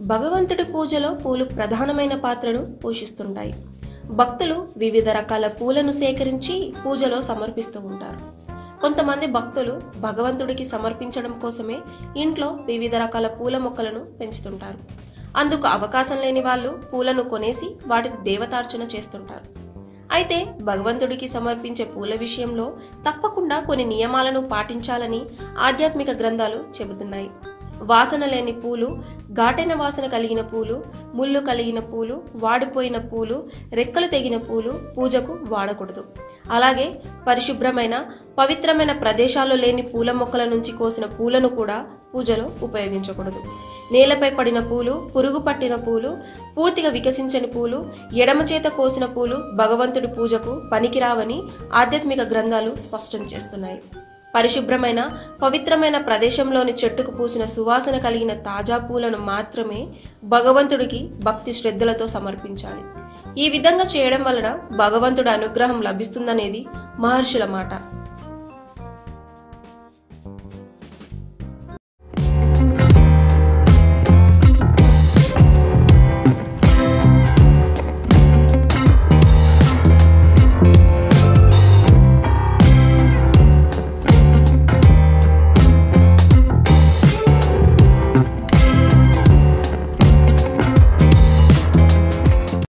భగవంతుడి పూజలో పూలు ప్రధానమైన పాత్రను పోషిస్తుంటాయి భక్తులు వివిధ రకాల పూలను సేకరించి పూజలో సమర్పిస్తూ ఉంటారు కొంతమంది భక్తులు భగవంతుడికి సమర్పించడం కోసమే ఇంట్లో వివిధ రకాల పూల మొక్కలను పెంచుతుంటారు అందుకు అవకాశం లేని వాళ్ళు పూలను కొనేసి వాటితో దేవతార్చన చేస్తుంటారు అయితే భగవంతుడికి సమర్పించే పూల విషయంలో తప్పకుండా కొన్ని నియమాలను పాటించాలని ఆధ్యాత్మిక గ్రంథాలు చెబుతున్నాయి వాసన లేని పూలు ఘాటైన వాసన కలిగిన పూలు ముళ్ళు కలిగిన పూలు వాడిపోయిన పూలు రెక్కలు తెగిన పూలు పూజకు వాడకూడదు అలాగే పరిశుభ్రమైన పవిత్రమైన ప్రదేశాల్లో లేని పూల మొక్కల నుంచి కోసిన పూలను కూడా పూజలో ఉపయోగించకూడదు నేలపై పడిన పూలు పురుగు పట్టిన పూలు పూర్తిగా వికసించని పూలు ఎడమ చేత కోసిన పూలు భగవంతుడి పూజకు పనికిరావని ఆధ్యాత్మిక గ్రంథాలు స్పష్టం చేస్తున్నాయి పరిశుభ్రమైన పవిత్రమైన ప్రదేశంలోని చెట్టుకు పూసిన సువాసన కలిగిన తాజా పూలను మాత్రమే భగవంతుడికి భక్తి శ్రద్ధలతో సమర్పించాలి ఈ విధంగా చేయడం వలన భగవంతుడి అనుగ్రహం లభిస్తుందనేది మహర్షుల మాట